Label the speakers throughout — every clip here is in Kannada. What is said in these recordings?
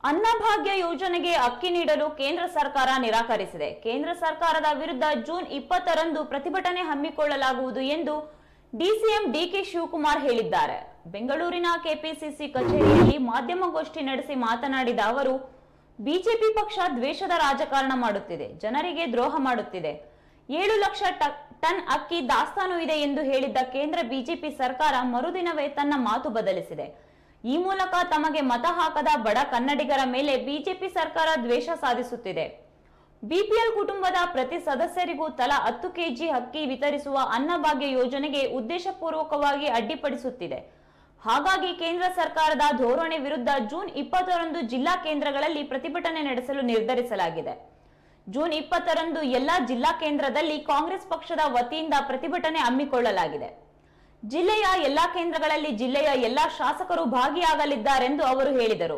Speaker 1: ಅನ್ನಭಾಗ್ಯ ಯೋಜನೆಗೆ ಅಕ್ಕಿ ನೀಡಲು ಕೇಂದ್ರ ಸರ್ಕಾರ ನಿರಾಕರಿಸಿದೆ ಕೇಂದ್ರ ಸರ್ಕಾರದ ವಿರುದ್ಧ ಜೂನ್ ಇಪ್ಪತ್ತರಂದು ಪ್ರತಿಭಟನೆ ಹಮ್ಮಿಕೊಳ್ಳಲಾಗುವುದು ಎಂದು ಡಿಸಿಎಂ ಡಿಕೆ ಶಿವಕುಮಾರ್ ಹೇಳಿದ್ದಾರೆ ಬೆಂಗಳೂರಿನ ಕೆಪಿಸಿಸಿ ಕಚೇರಿಯಲ್ಲಿ ಮಾಧ್ಯಮಗೋಷ್ಠಿ ನಡೆಸಿ ಮಾತನಾಡಿದ ಅವರು ಬಿಜೆಪಿ ಪಕ್ಷ ದ್ವೇಷದ ರಾಜಕಾರಣ ಮಾಡುತ್ತಿದೆ ಜನರಿಗೆ ದ್ರೋಹ ಮಾಡುತ್ತಿದೆ ಏಳು ಲಕ್ಷ ಟ- ಟನ್ ಅಕ್ಕಿ ದಾಸ್ತಾನು ಇದೆ ಎಂದು ಹೇಳಿದ್ದ ಕೇಂದ್ರ ಬಿಜೆಪಿ ಸರ್ಕಾರ ಮರುದಿನವೇ ತನ್ನ ಮಾತು ಬದಲಿಸಿದೆ ಈ ಮೂಲಕ ತಮಗೆ ಮತ ಹಾಕದ ಬಡ ಕನ್ನಡಿಗರ ಮೇಲೆ ಬಿಜೆಪಿ ಸರ್ಕಾರ ದ್ವೇಷ ಸಾಧಿಸುತ್ತಿದೆ ಬಿಪಿಎಲ್ ಕುಟುಂಬದ ಪ್ರತಿ ಸದಸ್ಯರಿಗೂ ತಲಾ ಹತ್ತು ಕೆಜಿ ಅಕ್ಕಿ ವಿತರಿಸುವ ಅನ್ನಭಾಗ್ಯ ಯೋಜನೆಗೆ ಉದ್ದೇಶಪೂರ್ವಕವಾಗಿ ಅಡ್ಡಿಪಡಿಸುತ್ತಿದೆ ಹಾಗಾಗಿ ಕೇಂದ್ರ ಸರ್ಕಾರದ ಧೋರಣೆ ವಿರುದ್ಧ ಜೂನ್ ಇಪ್ಪತ್ತರಂದು ಜಿಲ್ಲಾ ಕೇಂದ್ರಗಳಲ್ಲಿ ಪ್ರತಿಭಟನೆ ನಡೆಸಲು ನಿರ್ಧರಿಸಲಾಗಿದೆ ಜೂನ್ ಇಪ್ಪತ್ತರಂದು ಎಲ್ಲಾ ಜಿಲ್ಲಾ ಕೇಂದ್ರದಲ್ಲಿ ಕಾಂಗ್ರೆಸ್ ಪಕ್ಷದ ವತಿಯಿಂದ ಪ್ರತಿಭಟನೆ ಹಮ್ಮಿಕೊಳ್ಳಲಾಗಿದೆ ಜಿಲ್ಲೆಯ ಎಲ್ಲಾ ಕೇಂದ್ರಗಳಲ್ಲಿ ಜಿಲ್ಲೆಯ ಎಲ್ಲಾ ಶಾಸಕರು ಭಾಗಿಯಾಗಲಿದ್ದಾರೆಂದು ಅವರು ಹೇಳಿದರು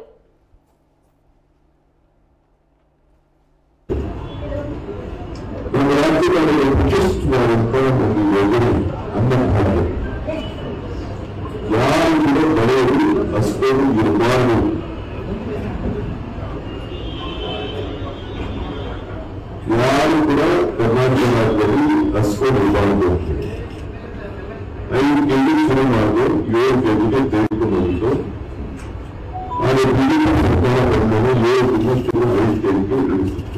Speaker 2: ನಮ್ಮ ರಾಜ್ಯದಲ್ಲಿ ಉಚಿತವಾದಂತಹ ಒಂದು ಯೋಜನೆ ಅನ್ನಭಾಗ್ಯ ಯಾರು ಕೂಡ ಬಡವರು ಹಸ್ಕೊಂಡು ಇರಬಾರದು ಯಾರು ಕೂಡ ಕರ್ನಾಟಕ ರಾಜ್ಯದಲ್ಲಿ ಹಸ್ಕೊಂಡು ಇರಬಾರದು ಅಂತೇಳಿ ಐದು ಕೆಜಿ ಶುರು ಮಾಡಿದ್ರು ಏಳು ಕೆಜಿಗೆ ತೆಗೆದುಕೊಂಡು ಹೋಗಿದ್ದು ಆದರೆ ಬಿಜೆಪಿ ಸರ್ಕಾರ ಬಂದರೆ ಏಳು ತಿಂಗಳಷ್ಟು ಐದು ಕೆಜಿಗೆ ಇಳಿಸಿತ್ತು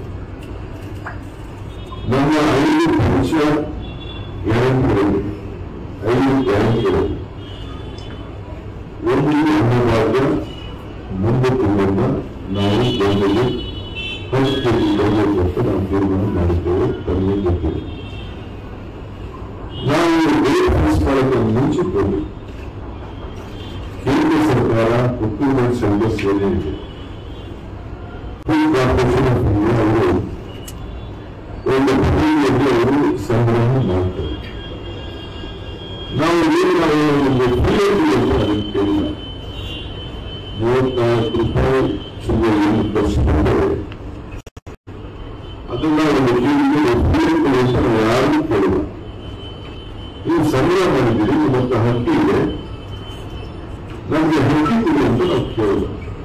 Speaker 2: ನಮ್ಮ ಐದು ಪಕ್ಷ ಗ್ಯಾರಂಟಿಗಳು ಐದು ಗ್ಯಾರಂಟಿಗಳು ಒಂದು ಅನ್ನಭಾಗ್ಯ ಮುಂದೆ ತುಂಬನ್ನ ನಾವು ಬಂದಲ್ಲಿ ಫಸ್ಟ್ ಕೆಜಿ ಕೊಡಬೇಕು ಅಂತ ನಾವು ತೀರ್ಮಾನ ಮಾಡಿದ್ದೇವೆ ತಮಗೆ ಗೊತ್ತಿದೆ ನಾವು ರೇಟ್ ಫಿಕ್ಸ್ ಮಾಡೋಕ್ಕೆ ಮುಂಚೆ ಬಂದು ಕೇಂದ್ರ ಸರ್ಕಾರ ಪ್ರೊಕ್ಯೂರ್ಮೆಂಟ್ ಸೆಂಟರ್ಸ್ ಏನಿದೆ ಫುಡ್ ಕಾರ್ಪೊರೇಷನ್ ಆಫ್ ಇಂಡಿಯಾ ಅವರು ಒಂದು ಭೂಮಿಯಲ್ಲಿ ಅವರು ಸಂಗ್ರಹ ಮಾಡ್ತಾರೆ ನಾವು ಏನು ನಾವು ಒಂದು ಭೂಮಿಯಲ್ಲಿ ಅಂತ ಅದಕ್ಕೆ ಕೇಳಿಲ್ಲ ಮೂವತ್ನಾಲ್ಕು ರೂಪಾಯಿ ಚಿಲ್ಲರೆ ಏನು ಖರ್ಚು ಅದನ್ನ ಒಂದು ಜೀವಿಗೆ ಭೂಮಿ ಅಂತ ನಾವು ಯಾರಿಗೂ ಕೇಳಿಲ್ಲ ನೀವು ಸಂಗ್ರಹ ಮಾಡಿದ್ದೀರಿ ನಿಮ್ಮ ಹತ್ರ ಹಕ್ಕಿ ಇದೆ ನಮಗೆ ಹಕ್ಕಿ ಕೊಡಿ ಅಂತ ನಾವು ಕೇಳಿಲ್ಲ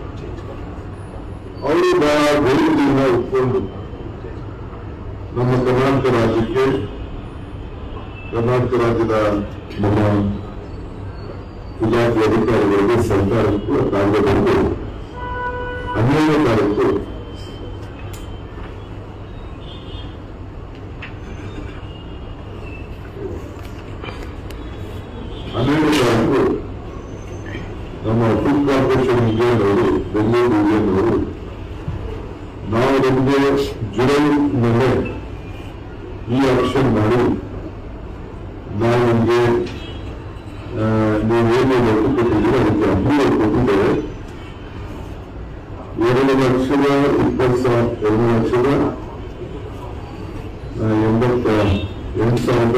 Speaker 2: ಅವರು ಬಹಳ ಗೌರವದಿಂದ ಒಪ್ಕೊಂಡು ನಮ್ಮ ಕರ್ನಾಟಕ ರಾಜ್ಯಕ್ಕೆ ಕರ್ನಾಟಕ ರಾಜ್ಯದ ನಮ್ಮ ಇಲಾಖೆ ಅಧಿಕಾರಿಗಳಿಗೆ ಸರ್ಕಾರಕ್ಕೂ ಕಾಯ್ದೆ ಬಂದು ಹನ್ನೆರಡನೇ ತಾರೀಕು ಹನ್ನೆರಡನೇ ತಾರೀಕು ನಮ್ಮ ಫುಡ್ ಕಾರ್ಪೊರೇಷನ್ ವಿಜಯನವರು ಬೆಂಗಳೂರು ವಿಜಯನವರು ನಾವು ನಿಮಗೆ ಜುಲೈ ಮೇಲೆ ಈ ಆಕ್ಷನ್ ಮಾಡಿ ನಾವು ನಿಮಗೆ ನೀವೇನು ಒತ್ತು ಕೊಟ್ಟಿದ್ದೀರಿ ಅದಕ್ಕೆ ಅಪ್ರೂವಲ್ ಕೊಟ್ಟಿದ್ದೇವೆ ಎರಡು ಲಕ್ಷದ ಇಪ್ಪತ್ತು ಸಾವಿರ ಎರಡು ಲಕ್ಷದ ಆ, ಎಂಬತ್ತ ಎಂಟು ಸಾವಿರದ